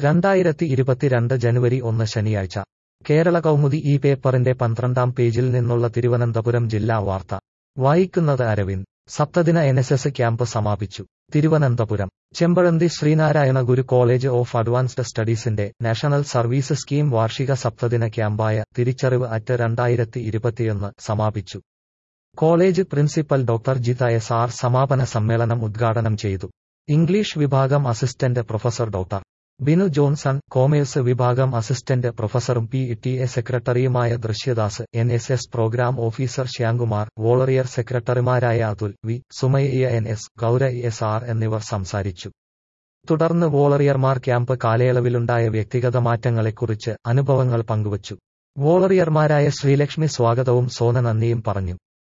രണ്ടായിരത്തി ഇരുപത്തിരണ്ട് ജനുവരി ഒന്ന് ശനിയാഴ്ച കേരള കൗമുദി ഈ പേപ്പറിന്റെ പന്ത്രണ്ടാം പേജിൽ നിന്നുള്ള തിരുവനന്തപുരം ജില്ലാ വാർത്ത വായിക്കുന്നത് അരവിന്ദ് സപ്തദിന എൻ എസ് എസ് ക്യാമ്പ് സമാപിച്ചു Thiruvananthapuram Chempazhanthi Sreenarayana Guru college of advanced സ്റ്റഡീസിന്റെ നാഷണൽ സർവീസ് സ്കീം വാർഷിക സപ്തദിന ക്യാമ്പായ തിരിച്ചറിവ് അറ്റ് രണ്ടായിരത്തി ഇരുപത്തിയൊന്ന് സമാപിച്ചു college principal doctor Jitha S R സമാപന സമ്മേളനം ഉദ്ഘാടനം ചെയ്തു ഇംഗ്ലീഷ് വിഭാഗം assistant professor doctor Binu Johnson commerce വിഭാഗം അസിസ്റ്റന്റ് പ്രൊഫസറും പി ടി എ സെക്രട്ടറിയുമായ Drishyadas N S S programme officer Shyamkumar വോളറിയർ സെക്രട്ടറിമാരായ Athul V Sumayya N S ഗൗര S R എന്നിവർ സംസാരിച്ചു തുടർന്ന് വോളറിയർമാർ ക്യാമ്പ് കാലയളവിലുണ്ടായ വ്യക്തിഗത മാറ്റങ്ങളെക്കുറിച്ച് അനുഭവങ്ങൾ പങ്കുവച്ചു വോളറിയർമാരായ ശ്രീലക്ഷ്മി സ്വാഗതവും സോന നന്ദിയും പറഞ്ഞു